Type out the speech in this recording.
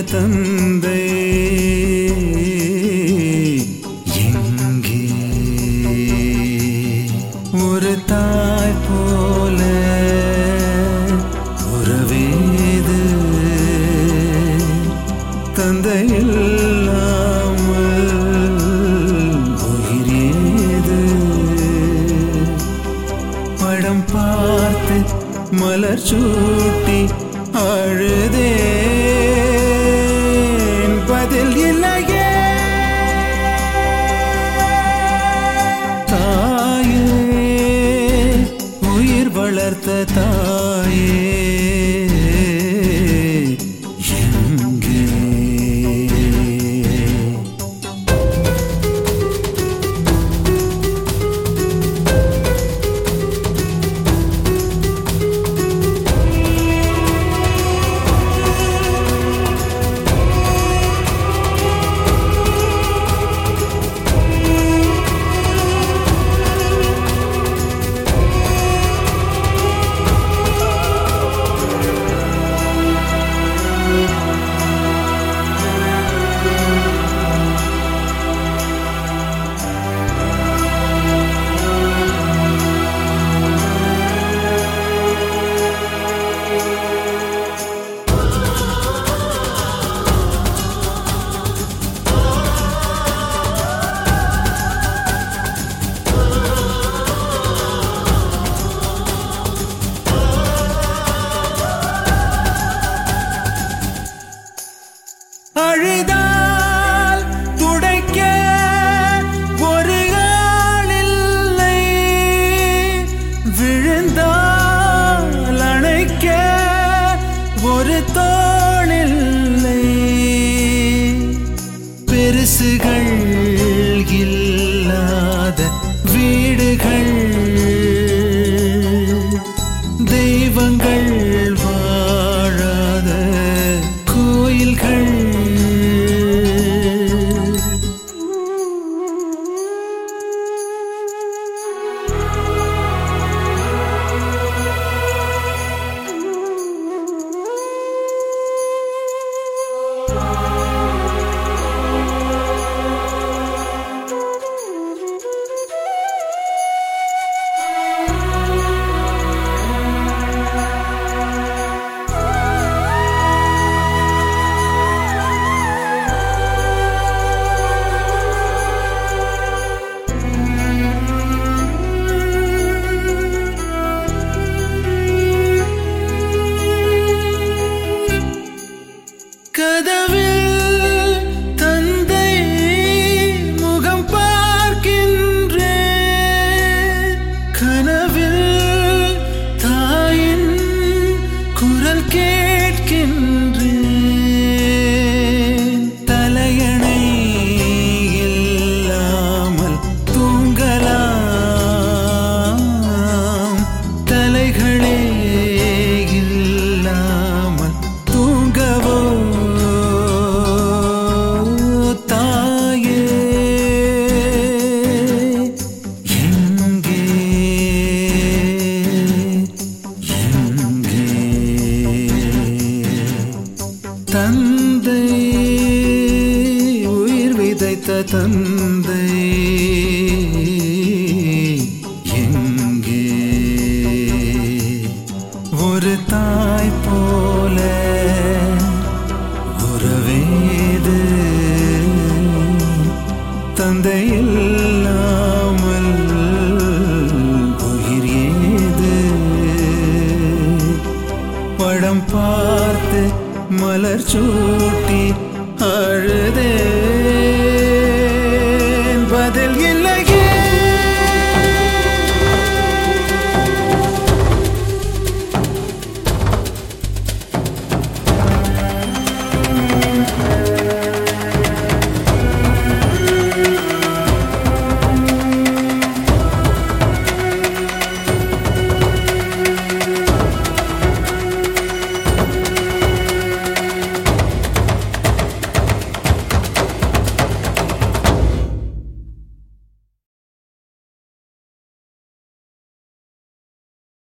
தந்தை எங்கே ஒரு தாய் போல உறவேது தந்தை இல்லாமல் உயிர் ஏது படம் பார்த்து மலர் சூட்டி அழுதேன் பதில் இல்லையே தாயே உயிர் வளர்த்த தாயே எங்கே அழுதால் துடைக்க ஒரு ஆளில்லை விழுந்தால் அணைக்க ஒரு தோளில்லை பெருசுகள் இல்லாத வீடுகள் தெய்வங்கள் வாழாத கோயில்கள் கதவில் தந்தை முகம் பார்க்கின்றேன் கனவில் தாயின் குரல் கேட்கின்றேன் தலையணை இல்லாமல் தூங்கலாம் தலைகளே இல்லாமல் தூங்கவோ தாயே எங்கே எங்கே தந்தை உயிர் விதைத்த தந்தை